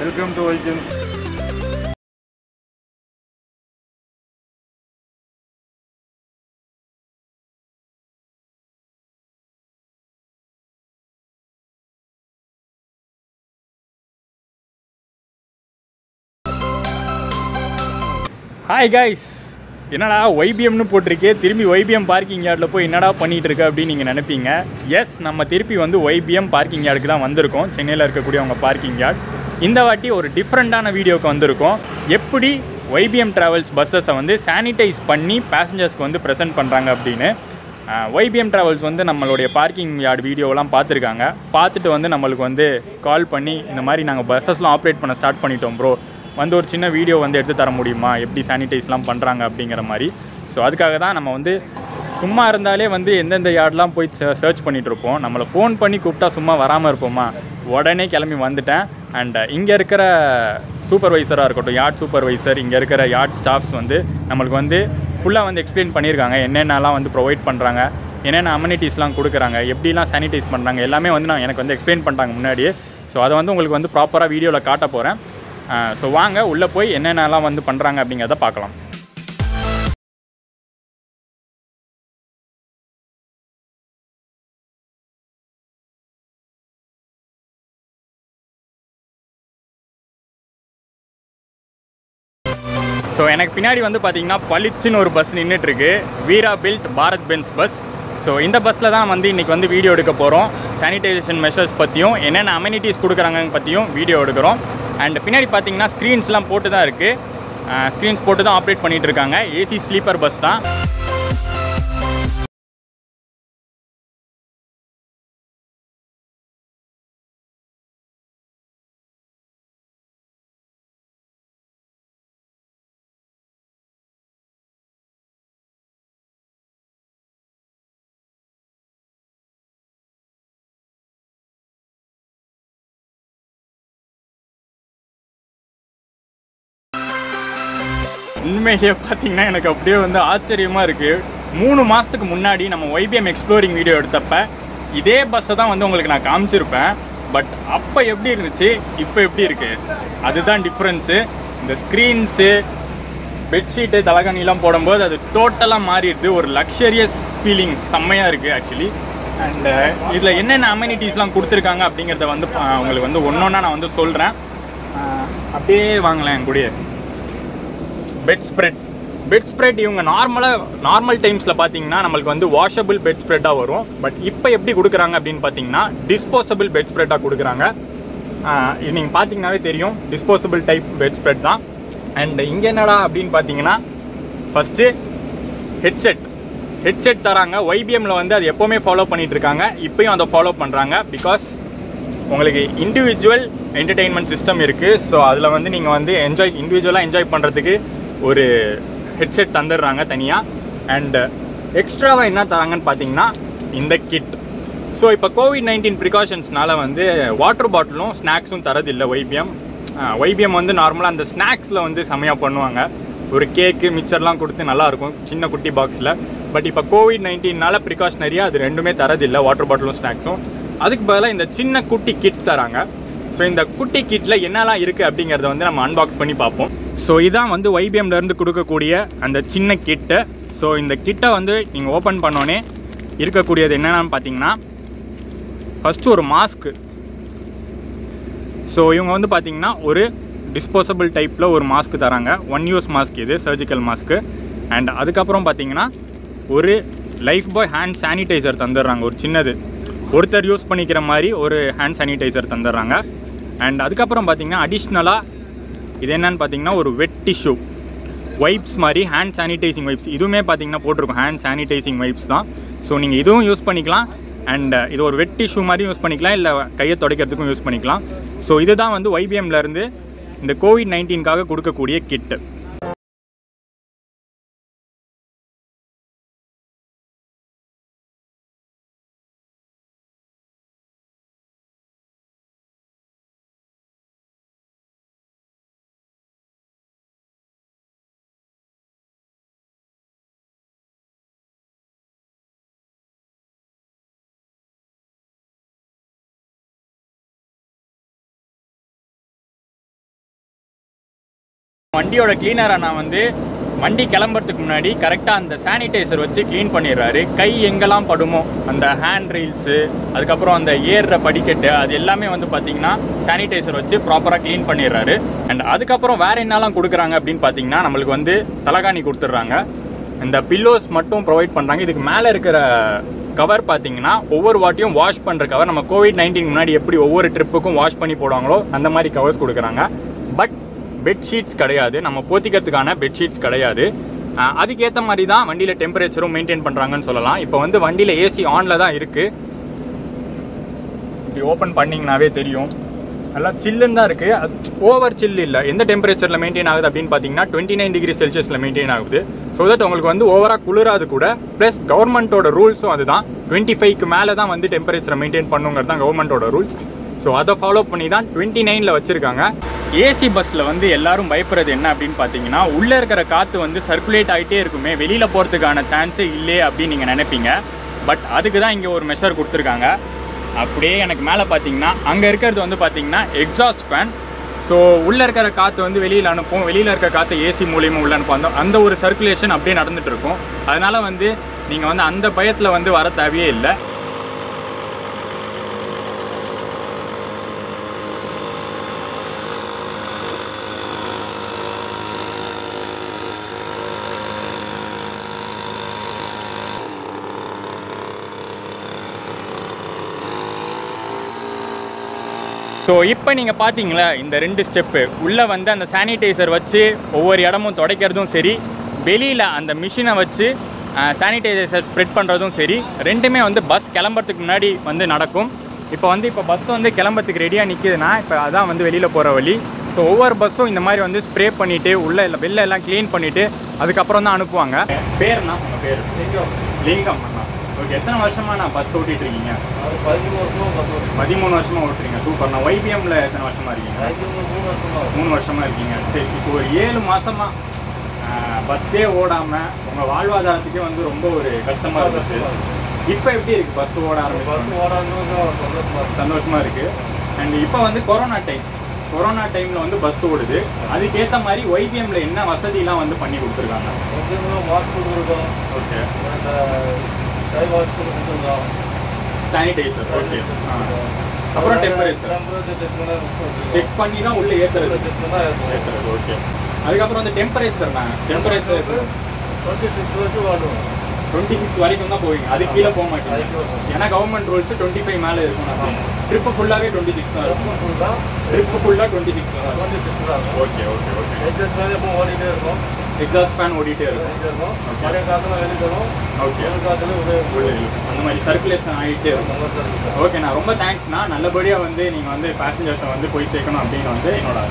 Welcome to Vaikom hi guys என்னடா ஒய்பிஎம்னு போட்டிருக்கே திரும்பி ஒய்பிஎம் பார்க்கிங் யார்டில் போய் என்னடா பண்ணிட்டு இருக்க அப்படின்னு நீங்கள் நினைப்பீங்க எஸ் நம்ம திருப்பி வந்து ஒய்பிஎம் பார்க்கிங் யார்டுக்கு தான் வந்திருக்கோம் சென்னையில் இருக்கக்கூடிய அவங்க பார்க்கிங் யார்ட் இந்த வாட்டி ஒரு டிஃப்ரெண்ட்டான வீடியோக்கு வந்திருக்கோம் எப்படி ஒய்பிஎம் ட்ராவல்ஸ் பஸ்ஸஸை வந்து சானிடைஸ் பண்ணி பேசஞ்சர்ஸ்க்கு வந்து ப்ரெசென்ட் பண்ணுறாங்க அப்படின்னு ஒய்பிஎம் ட்ராவல்ஸ் வந்து நம்மளுடைய பார்க்கிங் யார்டு வீடியோலாம் பார்த்துருக்காங்க பார்த்துட்டு வந்து நம்மளுக்கு வந்து கால் பண்ணி இந்த மாதிரி நாங்கள் பஸ்ஸஸ்லாம் ஆப்ரேட் பண்ண ஸ்டார்ட் பண்ணிட்டோம் ப்ரோ வந்து ஒரு சின்ன வீடியோ வந்து எடுத்து தர முடியுமா எப்படி சானிடைஸ்லாம் பண்ணுறாங்க அப்படிங்கிற மாதிரி ஸோ அதுக்காக தான் நம்ம வந்து சும்மா இருந்தாலே வந்து எந்தெந்த யார்ட்லாம் போய் சர்ச் பண்ணிட்டு இருப்போம் நம்மளை ஃபோன் பண்ணி கூப்பிட்டா சும்மா வராமல் இருப்போமா உடனே கிளம்பி வந்துட்டேன் அண்ட் இங்கே இருக்கிற சூப்பர்வைசராக இருக்கட்டும் யார்ட் சூப்பர்வைசர் இங்கே இருக்கிற யார்ட் ஸ்டாஃப்ஸ் வந்து நம்மளுக்கு வந்து ஃபுல்லாக வந்து எக்ஸ்பிளைன் பண்ணியிருக்காங்க என்னென்னலாம் வந்து ப்ரொவைட் பண்ணுறாங்க என்னென்ன அம்யூனிட்டிஸ்லாம் கொடுக்குறாங்க எப்படிலாம் சானிடைஸ் பண்ணுறாங்க எல்லாமே வந்து நான் எனக்கு வந்து எக்ஸ்பிளைன் பண்ணிட்டாங்க முன்னாடியே ஸோ அதை வந்து உங்களுக்கு வந்து ப்ராப்பராக வீடியோவில் காட்ட போகிறேன் ஸோ வாங்க உள்ளே போய் என்னென்னலாம் வந்து பண்ணுறாங்க அப்படிங்கிறத பார்க்கலாம் ஸோ எனக்கு பின்னாடி வந்து பார்த்தீங்கன்னா பளிச்சுன்னு ஒரு பஸ் நின்றுட்டுருக்கு Veera built Bharat Benz bus so இந்த பஸ்ஸில் தான் வந்து இன்றைக்கி வந்து வீடியோ எடுக்க போகிறோம் சானிடைசேஷன் மெஷர்ஸ் பற்றியும் என்னென்ன அம்யூனிட்டிஸ் கொடுக்குறாங்க பற்றியும் வீடியோ எடுக்கிறோம் அண்ட் பின்னாடி பார்த்தீங்கன்னா ஸ்க்ரீன்ஸ்லாம் போட்டு தான் இருக்குது ஸ்க்ரீன்ஸ் போட்டு தான் ஆப்ரேட் பண்ணிகிட்டு இருக்காங்க ஏசி ஸ்லீப்பர் பஸ் தான் உண்மையிலேயே பார்த்தீங்கன்னா எனக்கு அப்படியே வந்து ஆச்சரியமாக இருக்குது மூணு மாதத்துக்கு முன்னாடி நம்ம ஒய்பிஎம் எக்ஸ்ப்ளோரிங் வீடியோ எடுத்தப்ப இதே பஸ்ஸை தான் வந்து உங்களுக்கு நான் காமிச்சிருப்பேன் பட் அப்போ எப்படி இருந்துச்சு இப்போ எப்படி இருக்குது அதுதான் டிஃப்ரென்ஸு இந்த ஸ்க்ரீன்ஸு பெட்ஷீட்டு தலகாணிலாம் போடும்போது அது டோட்டலாக மாறிடுது ஒரு லக்ஸரியஸ் ஃபீலிங் செம்மையாக இருக்குது ஆக்சுவலி அண்ட் இதில் என்னென்ன அம்யூனிட்டிஸ்லாம் கொடுத்துருக்காங்க அப்படிங்கிறத வந்து அஹ், உங்களுக்கு வந்து ஒன்று ஒன்றா நான் வந்து சொல்கிறேன் அப்படியே வாங்கலாம் என் கூடயே பெட் ஸ்ப்ரெட் பெட் ஸ்ப்ரெட் இவங்க நார்மலாக நார்மல் டைம்ஸில் பார்த்தீங்கன்னா நம்மளுக்கு வந்து வாஷபிள் பெட் ஸ்ப்ரெட்டாக வரும் பட் இப்போ எப்படி கொடுக்குறாங்க அப்படின்னு பார்த்தீங்கன்னா டிஸ்போசபிள் பெட் ஸ்ப்ரெட்டாக கொடுக்குறாங்க ஆஹ் இது நீங்கள் பார்த்தீங்கன்னாவே தெரியும் டிஸ்போசபிள் டைப் பெட் ஸ்ப்ரெட் தான் அண்ட் இங்கே என்னடா அப்படின்னு பார்த்தீங்கன்னா ஃபஸ்ட்டு ஹெட்செட் ஹெட்செட் தராங்க ஒய்பிஎம்மில் வந்து அது எப்போவுமே ஃபாலோ பண்ணிட்டு இருக்காங்க இப்பயும் அதை ஃபாலோ பண்ணுறாங்க பிகாஸ் உங்களுக்கு இண்டிவிஜுவல் என்டர்டெயின்மெண்ட் சிஸ்டம் இருக்குது ஸோ அதில் வந்து நீங்கள் வந்து என்ஜாய் இண்டிவிஜுவலாக என்ஜாய் பண்ணுறதுக்கு ஒரு ஹெட்செட் தந்துடுறாங்க தனியாக அண்ட் எக்ஸ்ட்ராவாக என்ன தராங்கன்னு பார்த்தீங்கன்னா இந்த கிட் ஸோ இப்போ கோவிட் நைன்டீன் ப்ரிகாஷன்ஸ்னால வந்து வாட்டர் பாட்டிலும் ஸ்நாக்ஸும் தரதில்லை ஒய்பிஎம் ஒய்பிஎம் வந்து நார்மலாக அந்த ஸ்நாக்ஸில் வந்து செமையாக பண்ணுவாங்க ஒரு கேக்கு மிக்சர்லாம் கொடுத்து நல்லாயிருக்கும் சின்ன குட்டி பாக்ஸில் பட் இப்போ கோவிட் நைன்டீன்னால ப்ரிகாஷனரியாக அது ரெண்டுமே தரதில்லை வாட்டர் பாட்டிலும் ஸ்நாக்ஸும் அதுக்கு பதிலாக இந்த சின்ன குட்டி கிட் தராங்க ஸோ இந்த குட்டி கிட்டில் என்னெல்லாம் இருக்குது அப்படிங்கிறத வந்து நம்ம அன்பாக்ஸ் பண்ணி பார்ப்போம் ஸோ இதான் வந்து YBM ல இருந்து கொடுக்கக்கூடிய அந்த சின்ன கிட்டு ஸோ இந்த கிட்டை வந்து நீங்கள் ஓப்பன் பண்ணோன்னே இருக்கக்கூடியது என்னென்னு பார்த்தீங்கன்னா ஃபஸ்ட்டு ஒரு மாஸ்க்கு ஸோ இவங்க வந்து பார்த்தீங்கன்னா ஒரு டிஸ்போசபிள் டைப்பில் ஒரு மாஸ்க் தராங்க ஒன் யூஸ் மாஸ்க் இது சர்ஜிக்கல் மாஸ்க்கு அண்ட் அதுக்கப்புறம் பார்த்தீங்கன்னா ஒரு லைஃப் பாய் ஹேண்ட் சானிடைசர் தந்துடுறாங்க ஒரு சின்னது ஒருத்தர் யூஸ் பண்ணிக்கிற மாதிரி ஒரு ஹேண்ட் சானிடைசர் தந்துடுறாங்க அண்ட் அதுக்கப்புறம் பார்த்தீங்கன்னா அடிஷ்னலாக இது என்னன்னு பார்த்தீங்கன்னா ஒரு வெட் டிஷ்யூ வைப்ஸ் மாதிரி ஹேண்ட் சானிடைசிங் வைப்ஸ் இதுவுமே பார்த்தீங்கன்னா போட்டிருக்கும் ஹேண்ட் சானிடைசிங் வைப்ஸ் தான் ஸோ நீங்கள் இதுவும் யூஸ் பண்ணிக்கலாம் அண்ட் இது ஒரு வெட் டிஷ்யூ மாதிரி யூஸ் பண்ணிக்கலாம் இல்லை கையை துடைக்கிறதுக்கும் யூஸ் பண்ணிக்கலாம் ஸோ இதுதான் வந்து YBM ல இருந்து இந்த கோவிட் நைன்டீன்காக கொடுக்கக்கூடிய கிட்டு வண்டியோட கிளீனர் அண்ணா வந்து வண்டி கிளம்புறதுக்கு முன்னாடி கரெக்டாக அந்த சானிடைசர் வச்சு க்ளீன் பண்ணிடுறாரு கை எங்கெல்லாம் படுமோ அந்த ஹேண்ட் ரீல்ஸு அதுக்கப்புறம் அந்த ஏறுற படிக்கட்டு அது எல்லாமே வந்து பார்த்தீங்கன்னா சானிடைசர் வச்சு ப்ராப்பராக க்ளீன் பண்ணிடுறாரு அண்ட் அதுக்கப்புறம் வேற என்னலாம் கொடுக்குறாங்க அப்படின்னு பார்த்தீங்கன்னா நம்மளுக்கு வந்து தலகாணி கொடுத்துட்றாங்க இந்த பில்லோஸ் மட்டும் ப்ரொவைட் பண்ணுறாங்க இதுக்கு மேலே இருக்கிற கவர் பார்த்தீங்கன்னா ஒவ்வொரு வாட்டியும் வாஷ் பண்ணுற கவர் நம்ம கோவிட் நைன்டீன் முன்னாடி எப்படி ஒவ்வொரு ட்ரிப்புக்கும் வாஷ் பண்ணி போடுவாங்களோ அந்த மாதிரி கவர்ஸ் கொடுக்குறாங்க பட் பெட்ஷீட்ஸ் கிடையாது நம்ம போத்திக்கிறதுக்கான பெட்ஷீட்ஸ் கிடையாது அஹ் அதுக்கேற்ற மாதிரி தான் வண்டியில் டெம்பரேச்சரும் மெயின்டைன் பண்ணுறாங்கன்னு சொல்லலாம் இப்போ வந்து வண்டியில் ஏசி ஆனில் தான் இருக்குது இப்படி ஓப்பன் பண்ணிங்கனாவே தெரியும் நல்லா சில்லுன்னு தான் இருக்குது அது ஓவர் சில் இல்லை எந்த டெம்பரேச்சரில் மெயின்டைன் ஆகுது அப்படின்னு பார்த்தீங்கன்னா டுவெண்ட்டி நைன் டிகிரி செல்சியஸில் மெயின்டைன் ஆகுது ஸோ தட் உங்களுக்கு வந்து ஓவராக குளிராது கூட ப்ளஸ் கவர்மெண்ட்டோட ரூல்ஸும் அதுதான் டுவெண்ட்டி ஃபைவ்க்கு மேலே தான் வந்து டெம்பரேச்சரை மெயின்டைன் பண்ணுங்கிறது தான் கவர்மெண்ட்டோட ரூல்ஸ் ஸோ அதை ஃபாலோ பண்ணி தான் டுவெண்ட்டி நைனில் வச்சுருக்காங்க ஏசி பஸ்ஸில் வந்து எல்லாரும் பயப்படுறது என்ன அப்படின்னு பார்த்தீங்கன்னா உள்ளே இருக்கிற காற்று வந்து சர்க்குலேட் ஆகிட்டே இருக்குமே வெளியில் போகிறதுக்கான சான்ஸே இல்லையே அப்படின்னு நீங்கள் நினைப்பீங்க பட் அதுக்கு தான் இங்கே ஒரு மெஷர் கொடுத்துருக்காங்க அப்படியே எனக்கு மேலே பார்த்தீங்கன்னா அங்கே இருக்கிறது வந்து பார்த்தீங்கன்னா எக்ஸாஸ்ட் ஃபேன் ஸோ உள்ளே இருக்கிற காற்று வந்து வெளியில் அனுப்பும் வெளியில் இருக்க காற்று ஏசி மூலியமாக உள்ள அனுப்பும் அந்த அந்த ஒரு சர்க்குலேஷன் அப்படியே நடந்துட்டு இருக்கும் அதனால வந்து நீங்கள் வந்து அந்த பயத்தில் வந்து வர தேவையே இல்லை ஸோ இப்போ நீங்கள் பார்த்தீங்களா இந்த ரெண்டு ஸ்டெப்பு உள்ளே வந்து அந்த சானிடைசர் வச்சு ஒவ்வொரு இடமும் துடைக்கிறதும் சரி வெளியில் அந்த மிஷினை வச்சு சானிடைசர் ஸ்ப்ரெட் பண்ணுறதும் சரி ரெண்டுமே வந்து பஸ் கிளம்புறதுக்கு முன்னாடி வந்து நடக்கும் இப்போ வந்து இப்போ பஸ் வந்து கிளம்புறதுக்கு ரெடியாக நிற்கிதுன்னா இப்போ அதான் வந்து வெளியில் போகிற வழி ஸோ ஒவ்வொரு பஸ்ஸும் இந்த மாதிரி வந்து ஸ்ப்ரே பண்ணிவிட்டு உள்ளே இல்லை வெளில எல்லாம் க்ளீன் பண்ணிவிட்டு அதுக்கப்புறம் தான் அனுப்புவாங்க பேர்னா உங்கள் பேர் லிங்கம் அண்ணா ஓகே எத்தனை வருஷமாக நான் பஸ் ஓட்டிகிட்டு இருக்கீங்க அது பதிமூணு வருஷமா பத்து வருஷம் பதிமூணு வருஷமா ஓட்டுறீங்க சூப்பர் நான் ஒய்பிஎம்ல எத்தனை வருஷமா இருக்கீங்க பதிமூணு மூணு வருஷமா இருக்கும். மூணு வருஷமா இருக்கீங்க சரி இப்போ ஒரு ஏழு மாசமா பஸ்ஸே ஓடாம உங்க வாழ்வாதாரத்துக்கே வந்து ரொம்ப ஒரு கஷ்டமா இருந்துச்சு இப்போ எப்படி இருக்கு பஸ் ஓட பஸ் ஆரம்பிச்சு ஓடாதுன்னு சந்தோஷமா இருக்கு சந்தோஷமா இருக்கு அண்ட் இப்போ வந்து கொரோனா டைம் கொரோனா டைம்ல வந்து பஸ் ஓடுது அதுக்கேற்ற மாதிரி ஒய்பிஎம்ல என்ன வசதிலாம் வந்து பண்ணி கொடுத்துருக்காங்க கொஞ்சம் மாஸ்க் கொடுத்துருக்கோம் ஓகே அந்த கை வாஷ் கொடுத்துருக்கோம் சானிடைசர் ஓகே அப்புறம் டெம்பரேச்சர் டெம்பரேச்சர் செக் பண்ண செக் பண்ணி தான் உள்ள ஏத்துறது செக் பண்ணா இருக்கும் ஏத்துறது ஓகே அதுக்கப்புறம் வந்து டெம்பரேச்சர் தான் டெம்பரேச்சர் டுவெண்ட்டி சிக்ஸ் வரைக்கும் வாடுவோம் டுவெண்ட்டி சிக்ஸ் வரைக்கும் தான் போவீங்க அது கீழே போக மாட்டீங்க அதுக்கு வரும். ஏன்னா கவர்மெண்ட் ரூல்ஸ் டுவெண்ட்டி ஃபைவ் மேலே இருக்கும் ட்ரிப்பு ஃபுல்லாகவே டுவெண்ட்டி சிக்ஸ் தான் இருக்கும் ரொம்ப ஃபுல் தான் ட்ரிப்பு ஃபுல்லாக டுவெண்ட்டி சிக்ஸ் தான் இருக்கும் டுவெண்ட்டி சிக்ஸ் தான் இருக்கும் ஓகே ஓகே ஓகே எக்ஸஸ் வேலை எப்போ ஓடிட்டே இருக்கும் எக்ஸாஸ்ட் ஃபேன் ஓடிட்டே இருக்கும் ஓடிட்டே இருக்கும் மழை காத்துல வெளியே வரும் ஓகே வெயில் காத்துல உள்ளே உள்ள இருக்கு. அந்த மாதிரி சர்க்குலேஷன் ஆகிட்டே இருக்கும் நல்லா சார் ஓகேண்ணா ரொம்ப தேங்க்ஸ்ண்ணா நல்லபடியாக வந்து நீங்கள் வந்து பேசஞ்சர்ஸை வந்து போய் சேர்க்கணும் அப்படின்னு வந்து என்னோட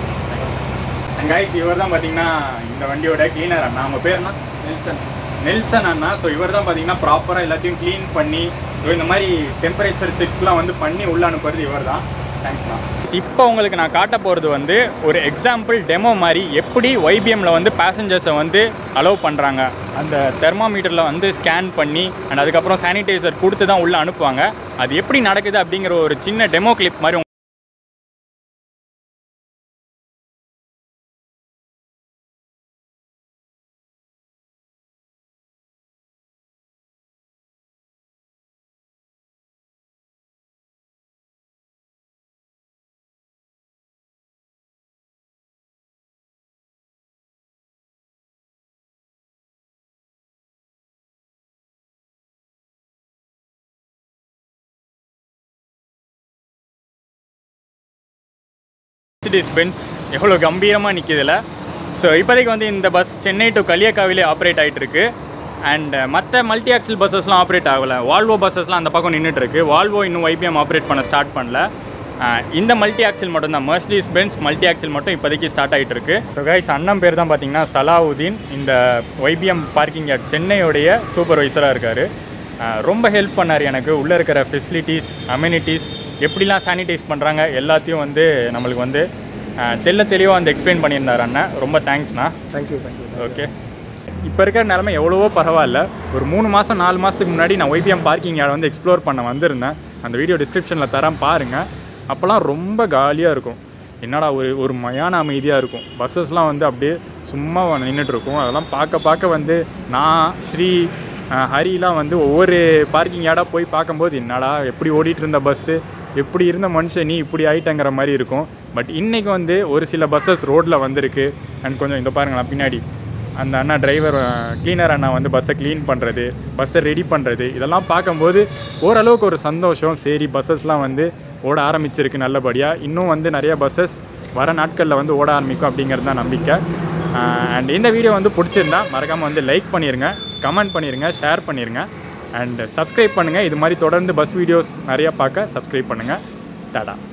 கைஸ் இவர் தான் பார்த்தீங்கன்னா இந்த வண்டியோட கிளீனர் அண்ணா அவங்க பேர்னா நெல்சன் நெல்சன் அண்ணா ஸோ இவர் தான் பார்த்தீங்கன்னா ப்ராப்பராக எல்லாத்தையும் க்ளீன் பண்ணி ஸோ இந்த மாதிரி டெம்பரேச்சர் செக்ஸ்லாம் வந்து பண்ணி உள்ள அனுப்புறது இவர் தான் தேங்க்ஸ்ண்ணா இப்போ உங்களுக்கு நான் காட்ட போகிறது வந்து ஒரு எக்ஸாம்பிள் டெமோ மாதிரி எப்படி ஒய்பிஎம்மில் வந்து பேசஞ்சர்ஸை வந்து அலோவ் பண்ணுறாங்க அந்த தெர்மாமீட்டரில் வந்து ஸ்கேன் பண்ணி அண்ட் அதுக்கப்புறம் சானிடைசர் கொடுத்து தான் உள்ளே அனுப்புவாங்க அது எப்படி நடக்குது அப்படிங்கிற ஒரு சின்ன டெமோ கிளிப் மாதிரி மெர்சிடிஸ் பென்ஸ் எவ்வளோ கம்பீரமாக நிற்கிதுல ஸோ இப்போதைக்கு வந்து இந்த பஸ் சென்னை டு களியக்காவிலே ஆப்ரேட் ஆகிட்டு இருக்கு அண்ட் மற்ற மல்டி ஆக்சில் பஸ்ஸஸ்லாம் ஆப்ரேட் ஆகலை வால்வோ பஸ்ஸஸ்லாம் அந்த பக்கம் நின்றுட்டு இருக்கு வால்வோ இன்னும் YPM ஆப்ரேட் பண்ண ஸ்டார்ட் பண்ணல அஹ் இந்த மல்டி ஆக்சில் மட்டும் தான் மெர்சிடிஸ் பென்ஸ் மல்டி ஆக்சில் மட்டும் இப்போதைக்கு ஸ்டார்ட் ஆகிட்டு இருக்கு ஸோ கைஸ் அண்ணன் பேர் தான் பார்த்தீங்கன்னா சலாவுதீன் இந்த YPM பார்க்கிங் யார்ட் சென்னையோடைய சூப்பர்வைசராக இருக்கார் ரொம்ப ஹெல்ப் பண்ணார் எனக்கு உள்ளே இருக்கிற ஃபெசிலிட்டிஸ் அம்யூனிட்டிஸ் எப்படிலாம் சானிடைஸ் பண்ணுறாங்க எல்லாத்தையும் வந்து நம்மளுக்கு வந்து அஹ், தெள்ள தெளிவாக வந்து எக்ஸ்பிளைன் பண்ணியிருந்தார் அண்ணன் ரொம்ப தேங்க்ஸ்ண்ணா தேங்க்யூ தேங்க்யூ ஓகே இப்போ இருக்கிற நிலமை எவ்வளவோ பரவாயில்ல ஒரு மூணு மாதம் நாலு மாதத்துக்கு முன்னாடி நான் ஒய்பிஎம் பார்க்கிங் யார்டை வந்து எக்ஸ்ப்ளோர் பண்ண வந்திருந்தேன் அந்த வீடியோ டிஸ்கிரிப்ஷனில் தரேன் பாருங்கள் அப்போல்லாம் ரொம்ப காலியாக இருக்கும் என்னடா ஒரு ஒரு மயான அமைதியாக இருக்கும் பஸ்ஸஸ்லாம் வந்து அப்படியே சும்மா நின்றுட்டு இருக்கும் அதெல்லாம் பார்க்க பார்க்க வந்து நான் ஸ்ரீ அஹ், ஹரிலாம் வந்து ஒவ்வொரு பார்க்கிங் யார்டாக போய் பார்க்கும்போது என்னடா எப்படி ஓடிட்டு இருந்த பஸ்ஸு எப்படி இருந்த மனுஷன் நீ இப்படி ஆயிட்டங்கிற மாதிரி இருக்கும் பட் இன்றைக்கி வந்து ஒரு சில பஸ்ஸஸ் ரோட்டில் வந்திருக்கு அண்ட் கொஞ்சம் இந்த பாருங்களேன் பின்னாடி அந்த அண்ணா டிரைவர் க்ளீனர் அண்ணா வந்து பஸ்ஸை க்ளீன் பண்ணுறது பஸ்ஸை ரெடி பண்ணுறது இதெல்லாம் பார்க்கும்போது ஓரளவுக்கு ஒரு சந்தோஷம் சரி பஸ்ஸஸ்லாம் வந்து ஓட ஆரம்பிச்சிருக்கு நல்லபடியாக இன்னும் வந்து நிறைய பஸ்ஸஸ் வர நாட்களில் வந்து ஓட ஆரம்பிக்கும் அப்படிங்கிறது தான் நம்பிக்கை அண்ட் இந்த வீடியோ வந்து பிடிச்சிருந்தா மறக்காமல் வந்து லைக் பண்ணிடுங்க கமெண்ட் பண்ணிடுங்க ஷேர் பண்ணிடுங்க அண்ட் சப்ஸ்கிரைப் பண்ணுங்கள் இது மாதிரி தொடர்ந்து பஸ் வீடியோஸ் நிறையா பார்க்க சப்ஸ்கிரைப் பண்ணுங்கள் டாடா